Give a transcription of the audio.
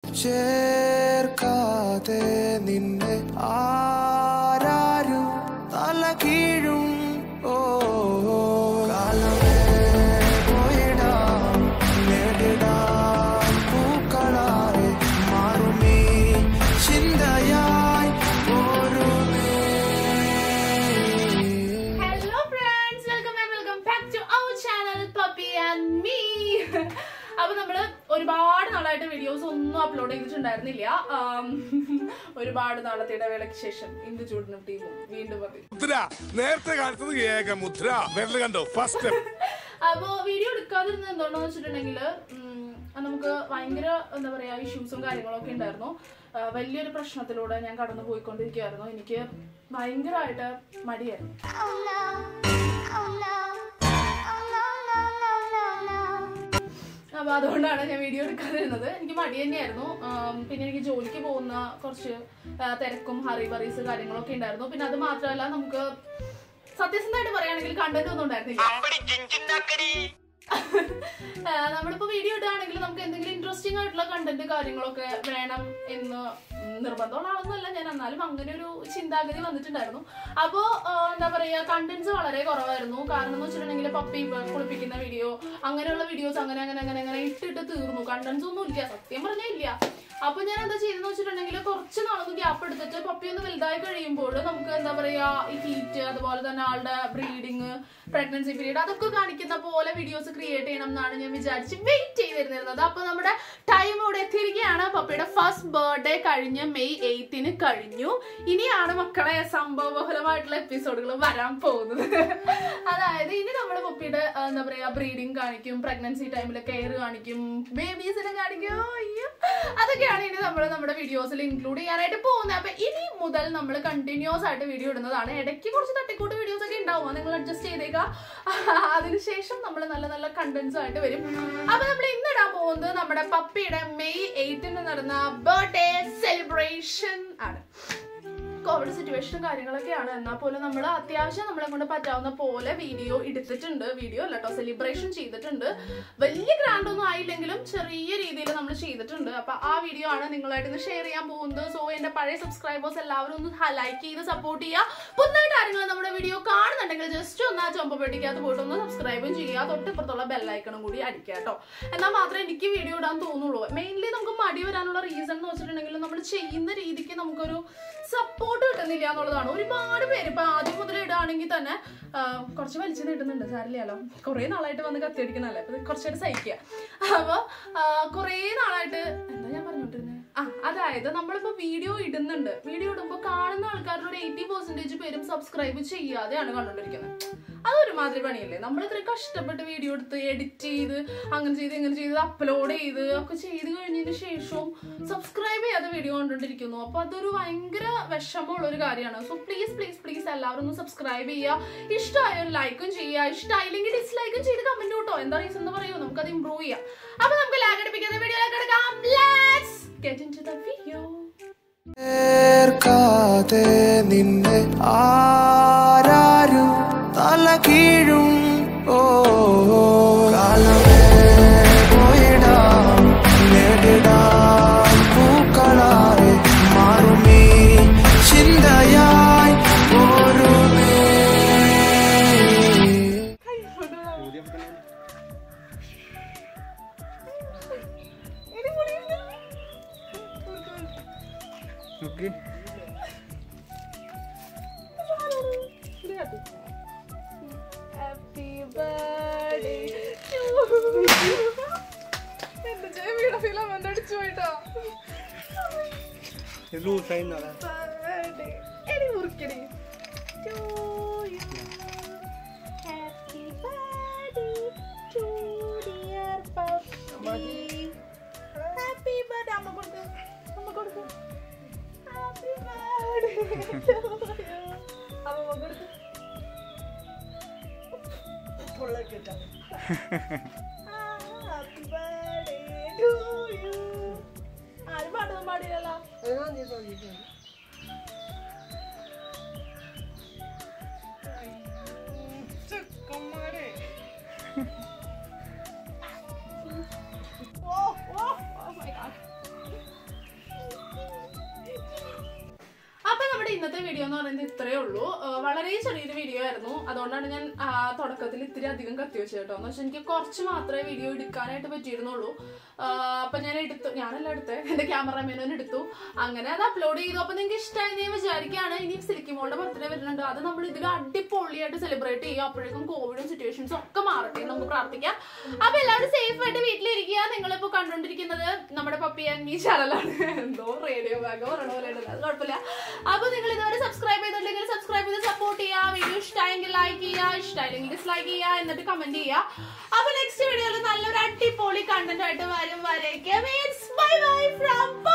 ചേർക്കാതെ നിന്നെ ആരാരും തല കീഴും ഓ കാലമേ പോയിടാം നേടിടാം പൂക്കളായി മാറുമീ ചിന്തയായി ഓരുമേ hello friends welcome and welcome back to our channel puppy and me അപ്പൊ നമ്മള് ഒരുപാട് നാളായിട്ട് വീഡിയോസ് ഒന്നും അപ്ലോഡ് ചെയ്തിട്ടുണ്ടായിരുന്നില്ല ആം, ഒരുപാട് നാളത്തെ ഇടവേളയ്ക്ക് ശേഷം ഇന്ദു ചൂടിനും ടീമും വീണ്ടും വന്നു മുദ്ര നേരത്തെ കാണിച്ചത് ഏക മുദ്ര വിരൽ കണ്ടോ ഫസ്റ്റ് അപ്പൊ വീഡിയോ എടുക്കാതിരുന്നത് എന്തുകൊണ്ടാന്ന് വെച്ചിട്ടുണ്ടെങ്കിൽ നമുക്ക് ഭയങ്കര എന്താ പറയാ ഇഷ്യൂസും കാര്യങ്ങളൊക്കെ ഉണ്ടായിരുന്നു ആ, വലിയൊരു പ്രശ്നത്തിലൂടെ ഞാൻ കടന്നു പോയിക്കൊണ്ടിരിക്കുകയായിരുന്നു എനിക്ക് ഭയങ്കരമായിട്ട് മടിയായിരുന്നു Oh no. Oh no. Oh no, no, no, no, no. അപ്പൊ അതുകൊണ്ടാണ് ഞാൻ വീഡിയോ എടുക്കാതിരുന്നത് എനിക്ക് മടി തന്നെയായിരുന്നു ആം, പിന്നെ എനിക്ക് ജോലിക്ക് പോകുന്ന കുറച്ച് ആ, തിരക്കും ഹറി ബറീസ് കാര്യങ്ങളൊക്കെ ഉണ്ടായിരുന്നു പിന്നെ അത് മാത്രമല്ല നമുക്ക് സത്യസന്ധമായിട്ട് പറയുകയാണെങ്കിൽ കണ്ടന്റ് ഒന്നും ഉണ്ടായിരുന്നില്ല ആ, നമ്മളിപ്പോ വീഡിയോ ഇടുകയാണെങ്കിൽ നമുക്ക് എന്തെങ്കിലും ഇൻട്രസ്റ്റിംഗ് ആയിട്ടുള്ള കണ്ടന്റ് കാര്യങ്ങളൊക്കെ വേണം എന്ന് നിർബന്ധമുള്ള ആളൊന്നുമല്ല ഞാൻ എന്നാലും അങ്ങനെ ഒരു ചിന്താഗതി വന്നിട്ടുണ്ടായിരുന്നു അപ്പോ ആ, എന്താ പറയാ കണ്ടന്റ്സ് വളരെ കുറവായിരുന്നു കാരണം എന്ന് വെച്ചിട്ടുണ്ടെങ്കിൽ പപ്പി കുളിപ്പിക്കുന്ന വീഡിയോ അങ്ങനെയുള്ള വീഡിയോസ് അങ്ങനെ അങ്ങനെ അങ്ങനെ അങ്ങനെ ഇട്ടിട്ട് തീർന്നു കണ്ടന്റ്സ് ഒന്നും ഇല്ല സത്യം പറഞ്ഞാൽ ഇല്ല അപ്പൊ ഞാൻ എന്താ ചെയ്തെന്ന് വെച്ചിട്ടുണ്ടെങ്കിൽ കുറച്ച് നാളൊന്ന് ഗ്യാപ്പ് എടുത്തിട്ട് പപ്പി ഒന്ന് വലുതായി കഴിയുമ്പോൾ നമുക്ക് എന്താ പറയാ ഈ ഹീറ്റ് അതുപോലെ തന്നെ ആളുടെ ബ്രീഡിങ് പ്രഗ്നൻസി പീരീഡ് അതൊക്കെ കാണിക്കുന്ന പോലെ വീഡിയോസ് ക്രിയേറ്റ് ചെയ്യണം എന്നാണ് ഞാൻ വിചാരിച്ച് വെയിറ്റ് ചെയ്തിരുന്നത് അപ്പൊ നമ്മുടെ ടൈം ഇവിടെ എത്തിയിരിക്കുകയാണ് പപ്പയുടെ ഫസ്റ്റ് ബർത്ത്ഡേ കഴിഞ്ഞ് മെയ് എയ്ത്തിന് കഴിഞ്ഞു ഇനിയാണ് മക്കളെ സംഭവബഹുലമായിട്ടുള്ള എപ്പിസോഡുകൾ വരാൻ പോകുന്നത് അതായത് ഇനി നമ്മൾ പപ്പിയുടെ ആ, എന്താ പറയാ ബ്രീഡിങ് കാണിക്കും പ്രഗ്നൻസി ടൈമിൽ കെയർ കാണിക്കും ബേബീസിനെ കാണിക്കും അയ്യോ അതൊക്കെയാണ് ഇനി നമ്മൾ നമ്മുടെ വീഡിയോസിൽ ഇൻക്ലൂഡ് ചെയ്യാനായിട്ട് പോകുന്നത് അപ്പൊ ഇനി മുതൽ നമ്മൾ കണ്ടിന്യൂസ് ആയിട്ട് വീഡിയോ ഇടുന്നതാണ് ഇടയ്ക്ക് കുറച്ച് തട്ടിക്കൂട്ട് വീഡിയോസ് ഒക്കെ ഉണ്ടാവും അത് നിങ്ങൾ അഡ്ജസ്റ്റ് ചെയ്തേക്കുക അതിനുശേഷം നമ്മൾ നല്ല നല്ല കണ്ടന്റ്സ് ആയിട്ട് വരും അപ്പൊ നമ്മൾ ഇന്ന് ഇടാൻ പോകുന്നത് നമ്മുടെ പപ്പിയുടെ മെയ് എയ്റ്റിന് നടന്ന ബർത്ത്ഡേ സെലിബ്രേഷൻ ആണ് കോവിഡ് സിറ്റുവേഷനും കാര്യങ്ങളൊക്കെയാണ് എന്നാൽ പോലും നമ്മൾ അത്യാവശ്യം നമ്മളെ കൊണ്ട് പറ്റാവുന്ന പോലെ വീഡിയോ എടുത്തിട്ടുണ്ട് വീഡിയോ അല്ല കേട്ടോ സെലിബ്രേഷൻ ചെയ്തിട്ടുണ്ട് വലിയ ഗ്രാൻഡ് ഒന്നും ആയില്ലെങ്കിലും ചെറിയ രീതിയിൽ നമ്മൾ ചെയ്തിട്ടുണ്ട് അപ്പൊ ആ വീഡിയോ ആണ് നിങ്ങളായിട്ട് ഇന്ന് ഷെയർ ചെയ്യാൻ പോകുന്നത് സോ എന്റെ പഴയ സബ്സ്ക്രൈബേഴ്സ് എല്ലാവരും ഒന്ന് ലൈക്ക് ചെയ്ത് സപ്പോർട്ട് ചെയ്യുക പുതുതായിട്ട് ആരെങ്കിലും നമ്മുടെ വീഡിയോ കാണുന്നുണ്ടെങ്കിൽ ജസ്റ്റ് ഒന്ന് ആ ചൊമ്പ പെട്ടിക്കകത്ത് പോയിട്ട് ഒന്ന് സബ്സ്ക്രൈബും ചെയ്യുക തൊട്ടിപ്പുറത്തുള്ള ബെല്ലൈക്കണും കൂടി അടിക്കുക കേട്ടോ എന്നാൽ മാത്രമേ എനിക്ക് വീഡിയോ ഇടാൻ തോന്നുള്ളൂ മെയിൻലി നമുക്ക് മടി വരാനുള്ള റീസൺ എന്ന് വെച്ചിട്ടുണ്ടെങ്കിൽ നമ്മൾ ചെയ്യുന്ന രീതിക്ക് നമുക്കൊരു സപ്പോർട്ട് കിട്ടുന്നില്ല എന്നുള്ളതാണ് ഒരുപാട് പേര് ഇപ്പൊ ആദ്യം മുതൽ ഇടുകയാണെങ്കിൽ തന്നെ ആ, കുറച്ച് വലിച്ചു നീട്ടുന്നുണ്ട് സാരില്ലല്ലോ കുറെ നാളായിട്ട് വന്ന് കത്തിയടിക്കുന്നല്ലേ അപ്പൊ ഇത് കുറച്ചായിട്ട് സഹിക്കുക അപ്പൊ ആ, കുറേ നാളായിട്ട് എന്താ ഞാൻ പറഞ്ഞോണ്ടിരുന്നത് ആ അതായത് നമ്മളിപ്പോ വീഡിയോ ഇടുന്നുണ്ട് വീഡിയോ ഇടുമ്പോൾ കാണുന്ന ആൾക്കാരുടെ ഒരു എയ്റ്റി പെർസെന്റേജ് പേരും സബ്സ്ക്രൈബ് ചെയ്യാതെയാണ് കണ്ടോണ്ടിരിക്കുന്നത് അതൊരുമാതിരി പണിയല്ലേ നമ്മൾ ഇത്രയും കഷ്ടപ്പെട്ട് വീഡിയോ എടുത്ത് എഡിറ്റ് ചെയ്ത് അങ്ങനെ ചെയ്ത് ഇങ്ങനെ ചെയ്ത് അപ്ലോഡ് ചെയ്ത് ഒക്കെ ചെയ്ത് കഴിഞ്ഞതിന് ശേഷവും സബ്സ്ക്രൈബ് ചെയ്യാതെ വീഡിയോ കണ്ടോണ്ടിരിക്കുന്നു അപ്പൊ അതൊരു ഭയങ്കര വിഷമമുള്ള ഒരു കാര്യമാണ് സോ പ്ലീസ് പ്ലീസ് പ്ലീസ് എല്ലാവരും ഒന്ന് സബ്സ്ക്രൈബ് ചെയ്യുക ഇഷ്ടമായ ഒരു ലൈക്കും ചെയ്യുക ഇഷ്ടമായില്ലെങ്കിൽ ഡിസ്ലൈക്കും ചെയ്ത് കമന്റ് കേട്ടോ എന്താ റീസൺ എന്ന് പറയൂ നമുക്ക് അത് ഇമ്പ്രൂവ് ചെയ്യാം അപ്പൊ നമുക്ക് ലാഗ് അടിപ്പിക്കുന്ന വീഡിയോയിലേക്ക് എടുക്കാം let's get into the video ചേർക്കാതെ നിന്നെ ആരാരും തല കീഴും ഓ കാലമേ പോയിടാം നേടിടാം പൂക്കളായി മാറുമീ ചിന്തയായി ഓരുമേ ഹാപ്പി ബർത്ത്ഡേ എന്റെ ചെവിയുടെ ഫിലമെന്റ് അടിച്ചു പോയിട്ടോ ബർത്ത്ഡേ എടി മുറിക്കടി To you. Happy birthday to dear puppy. Happy birthday. അമ്മ കൊടുക്ക്. അമ്മ കൊടുക്ക്. Happy birthday to you. അമ്മ കൊടുക്ക്. ഹാപ്പി ബർത്ത്ഡേ ടു യു ആരും പാട്ടൊന്നും പാടില്ലല്ലോ oh oh oh my God ഇന്നത്തെ വീഡിയോ എന്ന് പറയുന്നത് ഇത്രയേ ഉള്ളൂ ആ, വളരെ ചെറിയൊരു വീഡിയോ ആയിരുന്നു അതുകൊണ്ടാണ് ഞാൻ ആ, തുടക്കത്തിൽ ഇത്തിരി അധികം കത്തി വെച്ചത് കേട്ടോ എന്ന് വെച്ചാൽ എനിക്ക് കുറച്ച് മാത്രമേ വീഡിയോ എടുക്കാനായിട്ട് പറ്റിയിരുന്നുള്ളൂ ആ, അപ്പൊ ഞാൻ എടുത്തു ഞാനല്ല എടുത്തത് എന്റെ ക്യാമറമാനും എടുത്തു അങ്ങനെ അത് അപ്ലോഡ് ചെയ്തു അപ്പൊ നിങ്ങൾക്ക് ഇഷ്ടമായി ഞാൻ വിചാരിക്കുകയാണ് ഇനി സിലിക്കിമോളുടെ ബർത്ത്ഡേ വരുന്നുണ്ട് അത് നമ്മൾ ഇതിൽ അടിപൊളിയായിട്ട് സെലിബ്രേറ്റ് ചെയ്യും അപ്പോഴേക്കും കോവിഡും സിറ്റുവേഷൻസും ഒക്കെ മാറട്ടെ എന്ന് നമുക്ക് പ്രാർത്ഥിക്കാം അപ്പൊ എല്ലാവരും സേഫ് ആയിട്ട് വീട്ടിലിരിക്കുക നിങ്ങളിപ്പോ കണ്ടുകൊണ്ടിരിക്കുന്നത് നമ്മുടെ പപ്പി ആൻഡ് ഈ ചാനലാണ് എന്തോ റേഡിയോ ബാഗോ പറയണ പോലെ ഉണ്ടല്ലോ അത് കുഴപ്പമില്ല അപ്പൊ നിങ്ങൾ ഇതുവരെ സബ്സ്ക്രൈബ് ചെയ്തിട്ടുണ്ടെങ്കിൽ സബ്സ്ക്രൈബ് ചെയ്ത് സപ്പോർട്ട് ചെയ്യുക വീഡിയോ ഇഷ്ടമായെങ്കിൽ ലൈക്ക് ചെയ്യുക ഇഷ്ടമായില്ലെങ്കിൽ ഡിസ്ലൈക്ക് ചെയ്യുക എന്നിട്ട് കമന്റ് ചെയ്യുക അപ്പൊ നെക്സ്റ്റ് വീഡിയോയിൽ നല്ലൊരു അടിപൊളി കണ്ടന്റ് ആയിട്ട് വരും വരേക്കും ബൈ ബൈ ഫ്രം